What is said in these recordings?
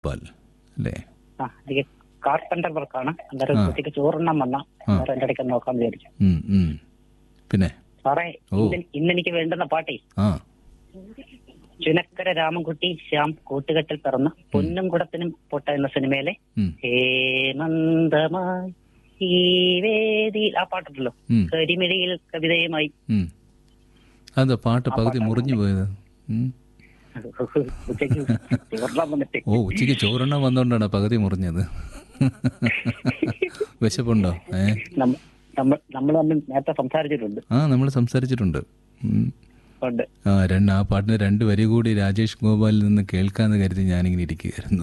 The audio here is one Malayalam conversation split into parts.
ഗോപാൽ അല്ലേ ആ എനിക്ക് കാർപ്പന്റർ വർക്കാണ് അന്നേരം ഉച്ചയ്ക്ക് ചോറെണ്ണം വന്ന അന്നേരം എന്റെ ഇടയ്ക്ക് നോക്കാൻ വിചാരിച്ചു ഉം, ഉം. പിന്നെ സാറേ ഓ. ഇന്ന് ഇന്ന് എനിക്ക് വേണ്ടുന്ന പാട്ടേ ആ ചുനക്കര രാമൻകുട്ടി ശ്യാം കൂട്ടുകെട്ടിൽ പിറന്ന പൊന്നും കുടത്തിനും പൊട്ട എന്ന സിനിമയിലെ ഉം, ഹേമന്തമായി ഈ വേദി ആ പാട്ടുണ്ടല്ലോ ഉം, കരിമിഴിയിൽ കവിതയുമായി ഉം. അതെന്താ പാട്ട് പകുതി മുറിഞ്ഞു പോയത് ഉം. ഉച്ചയ്ക്ക് ചോറെണ്ണം വന്നിട്ട് ഓ ഉച്ചയ്ക്ക് ചോറെണ്ണം വന്നോണ്ടാണ് പകുതി മുറിഞ്ഞത് വിശപ്പുണ്ടോ ഏ നമ്മ- നമ്മൾ നമ്മൾ തമ്മിൽ നേരത്തെ സംസാരിച്ചിട്ടുണ്ട് ആ നമ്മൾ സംസാരിച്ചിട്ടുണ്ട് ഉം. ഉണ്ട് ആ രണ്ട് ആ പാട്ടിന് രണ്ട് വരി കൂടി രാജേഷ് ഗോപാലിൽ നിന്ന് കേൾക്കാന്ന് കരുതി ഞാനിങ്ങനെ ഇരിക്കുകയായിരുന്നു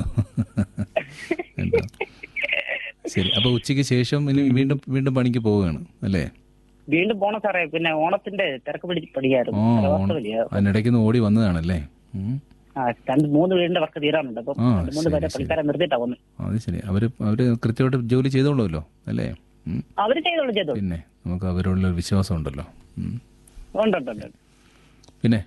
കേട്ടോ ശരി അപ്പൊ ഉച്ചയ്ക്ക് ശേഷം ഇനി വീണ്ടും വീണ്ടും പണിക്ക് പോവുകയാണ് അല്ലേ വീണ്ടും പോണം സാറേ പിന്നെ ഓണത്തിന്റെ തിരക്ക് പിടിച്ച് ഓ പടിയായിരുന്നു ഓണം. അതിനിടയ്ക്ക് നിന്ന് ഓടി വന്നതാണല്ലേ ഉം. ആ രണ്ട് മൂന്ന് വീടിന്റെ വർക്ക് തീരാനുണ്ട് അപ്പം ആ, രണ്ട് മൂന്ന് ശരി, പേരെ ശരി. പണിക്കാരെ നിർത്തിയിട്ടാ വന്ന് അത് ശരി അവര് അവര് കൃത്യമായിട്ട് ജോലി ചെയ്തോളുമല്ലോ അല്ലേ ഉം. അവര് ചെയ്തോളൂ ചെയ്തോളൂ പിന്നെ നമുക്ക് അവരോടുള്ള ഒരു വിശ്വാസം ഉണ്ടല്ലോ ഉം. ഉണ്ട് ഉണ്ട് ഉണ്ട് പിന്നെ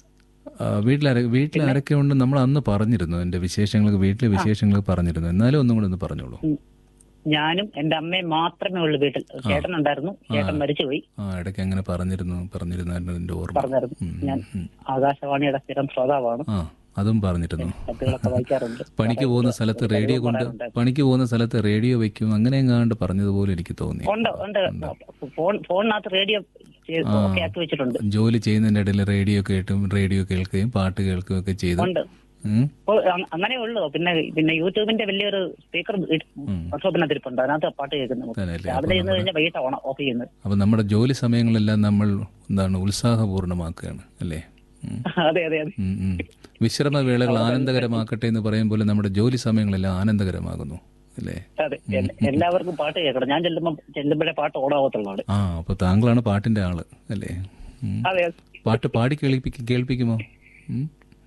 ആ, വീട്ടിലാര വീട്ടിൽ ആരൊക്കെ ഉണ്ട് നമ്മൾ അന്ന് പറഞ്ഞിരുന്നു എൻ്റെ വിശേഷങ്ങളൊക്കെ വീട്ടിലെ വിശേഷങ്ങളൊക്കെ പറഞ്ഞിരുന്നു എന്നാലും ഒന്നും കൂടെ ഒന്ന് പറഞ്ഞോളൂ ഉം. ഞാനും എന്റെ അമ്മയും മാത്രമേ ഉള്ളൂ വീട്ടിൽ ചേട്ടൻ ഉണ്ടായിരുന്നു ചേട്ടൻ മരിച്ചുപോയി ആ ഇടയ്ക്ക് അങ്ങനെ പറഞ്ഞിരുന്നു പറഞ്ഞിരുന്നായിരുന്നു എൻ്റെ ഓർമ്മ പറഞ്ഞായിരുന്നു ഉം, ഞാൻ ഉം. ആകാശവാണിയുടെ സ്ഥിരം ശ്രോതാവാണ് ആ അതും പറഞ്ഞിരുന്നു കത്തുകളൊക്കെ വായിക്കാറുണ്ട് പണിക്ക് പോകുന്ന സ്ഥലത്ത് റേഡിയോ കൊണ്ട് പണിക്ക് പോകുന്ന സ്ഥലത്ത് റേഡിയോ വെക്കും അങ്ങനെ എങ്ങാണ്ട് പറഞ്ഞതുപോലെ എനിക്ക് തോന്നി ഉണ്ട് ഉണ്ട് ഫോൺ ഫോണിനകത്ത് റേഡിയോ ഒക്കെ ആക്കി വെച്ചിട്ടുണ്ട് ജോലി ചെയ്യുന്നതിൻ്റെ ഇടയിൽ റേഡിയോ കേട്ടും റേഡിയോ കേൾക്കുകയും പാട്ട് കേൾക്കുകയും ഒക്കെ ചെയ്തു ഉണ്ട് ഉം. ഓ, അ- അങ്ങനെ ഉള്ളൂ പിന്നെ പിന്നെ യൂട്യൂബിന്റെ വലിയൊരു സ്പീക്കർ വർക്ക്ഷോപ്പിനകത്ത് ഇരിപ്പുണ്ട് അതിനകത്ത് പാട്ട് കേൾക്കുന്നു തന്നെയല്ലേ? രാവിലെ ഇരുന്ന് കഴിഞ്ഞാൽ വൈകിട്ട് ഓൺ ഓഫ് ചെയ്യുന്നത് അപ്പൊ നമ്മുടെ ജോലി സമയങ്ങളെല്ലാം നമ്മൾ എന്താണ് ഉത്സാഹപൂർണ്ണമാക്കുകയാണ് അല്ലേ ഉം. അതെ അതെ അതെ ഉം, ഉം. വിശ്രമവേളകൾ ആനന്ദകരമാക്കട്ടെ എന്ന് പറയും പോലെ നമ്മുടെ ജോലി സമയങ്ങളെല്ലാം ആനന്ദകരമാകുന്നു അല്ലേ അതെ എ- എല്ലാവർക്കും പാട്ട് കേൾക്കണം ഞാൻ ചെല്ലുമ്പോ ചെല്ലുമ്പോഴേ പാട്ട് ഓടാവത്തുള്ളൂ അവിടെ ആ അപ്പൊ താങ്കളാണ് പാട്ടിന്റെ ആള് അല്ലേ ഉം. അതെ പാട്ട് പാടി കേൾപ്പിക്കും കേൾപ്പിക്കുമോ ഉം.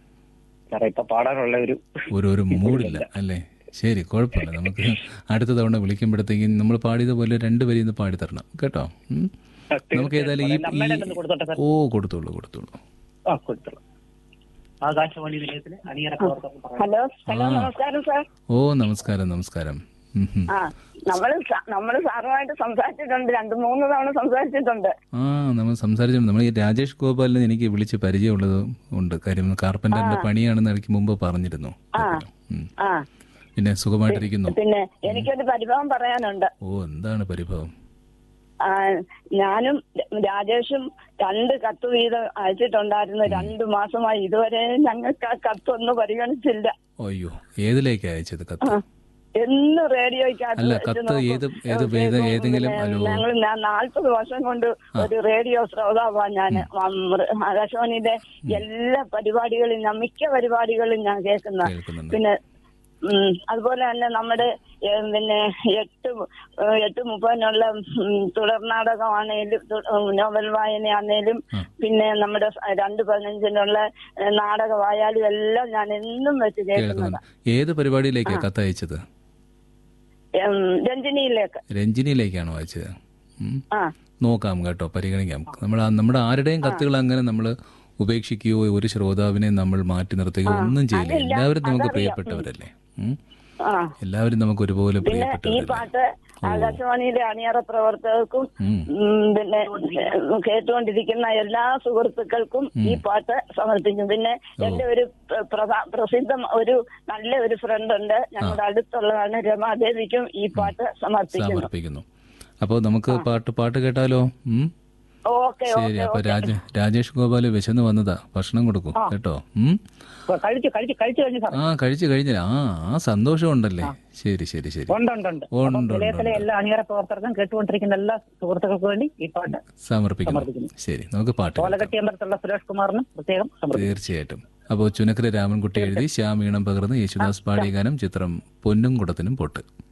സാറേ ഇപ്പൊ പാടാനുള്ള ഒരു ഒരു ഒരു മൂഡില്ല അല്ലേ ശരി കുഴപ്പമില്ല നമുക്ക് അടുത്ത തവണ വിളിക്കുമ്പോഴത്തേക്കും നമ്മൾ പാടിയതുപോലെ രണ്ടുപേരും ഇന്ന് പാടി തരണം കേട്ടോ ഉം. നമുക്ക് ഏതായാലും ഈ അമ്മയുടെ ഈ- ഒന്ന് കൊടുത്തോട്ടെ സാർ ഓ കൊടുത്തോളൂ കൊടുത്തോളൂ ആ കൊടുത്തോളൂ ആകാശവാണി നിലയത്തിലെ അണിയറ പ്രവർത്തകർ പറയാം ഹലോ ഹലോ നമസ്കാരം സാർ ഓ നമസ്കാരം നമസ്കാരം ഉം, ഉം. ആ നമ്മള് സ- നമ്മള് സാറുമായിട്ട് സംസാരിച്ചിട്ടുണ്ട് രണ്ട് മൂന്ന് തവണ സംസാരിച്ചിട്ടുണ്ട് ആ നമ്മൾ സംസാരിച്ചിട്ടുണ്ട് നമ്മൾ ഈ രാജേഷ് ഗോപാലിനെ എനിക്ക് വിളിച്ച് പരിചയമുള്ളത് ഉണ്ട് കാര്യം കാർപ്പന്ററിന്റെ പണിയാണെന്ന് എനിക്ക് മുമ്പ് പറഞ്ഞിരുന്നു ഉം. ആ പിന്നെ സുഖമായിട്ടിരിക്കുന്നു പിന്നെ എനിക്കൊരു പരിഭവം പറയാനുണ്ട് ഓ എന്താണ് പരിഭവം ആ, ഞാനും രാജേഷും രണ്ട് കത്ത് വീതം അയച്ചിട്ടുണ്ടായിരുന്നു രണ്ടു മാസമായി ഇതുവരെ ഞങ്ങൾക്ക് ആ കത്തൊന്നും പരിഗണിച്ചില്ല അയ്യോ ഏതിലേക്ക് അയച്ചത് കത്ത് എന്ന് റേഡിയോയ്ക്കകത്ത് അല്ല, വെച്ച് കത്ത് നോക്കും. ഏത്- ഏത് ഏത് ഏതെങ്കിലും ഹലോ. ഞങ്ങൾ ഞാൻ നാൽപ്പത് വർഷം കൊണ്ട് ഒരു റേഡിയോ ശ്രോതാവാ ഞാൻ ആകാശവാണിയുടെ എല്ലാ പരിപാടികളും ഞാൻ മിക്ക പരിപാടികളും ഞാൻ കേൾക്കുന്ന കേൾക്കുന്നുണ്ട് പിന്നെ ഉം, അതുപോലെ തന്നെ നമ്മുടെ ഏഹ്, പിന്നെ എട്ട് ഏഹ്, എട്ട് മുപ്പതിനുള്ള ഉം, തുടർ നാടകമാണേലും തു- ഉം, നോവൽ വായനയാണേലും പിന്നെ നമ്മുടെ സ- രണ്ട് പതിനഞ്ചിനുള്ള ഏഹ്, നാടകമായാലും എല്ലാം ഞാൻ എന്നും വെച്ച് കേൾക്കുന്നത് കേൾക്കുന്നുണ്ട് ഏത് പരിപാടിയിലേക്കാണ് കത്ത് അയച്ചത് ഉം, രഞ്ജിനിയിലേക്ക് രഞ്ജിനിയിലേക്കാണോ അയച്ചത് ഉം. ആ നോക്കാം കേട്ടോ പരിഗണിക്കാം നമ്മൾ നമ്മുടെ ആരുടെയും കത്തുകൾ അങ്ങനെ നമ്മൾ ഉപേക്ഷിക്കുകയോ ഒരു ശ്രോതാവിനെ നമ്മൾ മാറ്റി നിർത്തുകയോ ഒന്നും ചെയ്യില്ല എല്ലാവരും നമുക്ക് പ്രിയപ്പെട്ടവരല്ലേ ഉം. ആ എല്ലാവരും നമുക്ക് ഒരുപോലെ പിന്നെ ഈ പ്രിയപ്പെട്ടവരല്ലേ പാട്ട് ആകാശവാണിയിലെ അണിയറ പ്രവർത്തകർക്കും ഉം. ഉം, പിന്നെ ഏഹ്, കേട്ടുകൊണ്ടിരിക്കുന്ന എല്ലാ സുഹൃത്തുക്കൾക്കും ഈ പാട്ട് സമർപ്പിക്കും പിന്നെ എന്റെ ഒരു പ്ര- പ്രധാ- പ്രസിദ്ധ ഒരു നല്ല ഒരു ഫ്രണ്ട് ഉണ്ട് ഞങ്ങളുടെ അടുത്തുള്ളതാണ് രമാദേവിക്കും ഈ പാട്ട് സമർപ്പിക്കുന്നു സമർപ്പിക്കുന്നു അപ്പോൾ നമുക്ക് പാട്ട് പാട്ട് കേട്ടാലോ ഉം? ഓക്കെ ശരി അപ്പൊ രാജ രാജേഷ് ഗോപാല് വിശന്ന് വന്നതാ ഭക്ഷണം കൊടുക്കും കേട്ടോ ഉം? ഇപ്പൊ കഴിച്ചു കഴിച്ചു കഴിച്ചു കഴിഞ്ഞു സാർ ആ കഴിച്ചു കഴിഞ്ഞില്ല ആ ആ സന്തോഷം ഉണ്ടല്ലേ ശരി ശരി ശരി ഉണ്ട് ഉണ്ട് ഉണ്ട് ഉണ്ട്, അപ്പം ഉണ്ട്, നിലയത്തിലെ എല്ലാ അണിയറ പ്രവർത്തകർക്കും കേട്ടുകൊണ്ടിരിക്കുന്ന എല്ലാ സുഹൃത്തുക്കൾക്കും വേണ്ടി ഈ പാട്ട് സമർപ്പിക്കുന്നു സമർപ്പിക്കുന്നു. ശരി നമുക്ക് പാട്ട് കേൾക്കാം. കോലകട്ടി അമ്പലത്തുള്ള സുരേഷ് കുമാറിനും പ്രത്യേകം സമർപ്പിക്കുന്നു തീർച്ചയായിട്ടും അപ്പോൾ ചുനക്കര രാമൻകുട്ടി എഴുതി ശ്യാം ഈണം പകർന്ന് യേശുദാസ് പാടിയ ഗാനം ചിത്രം പൊന്നും കുടത്തിനും പൊട്ട്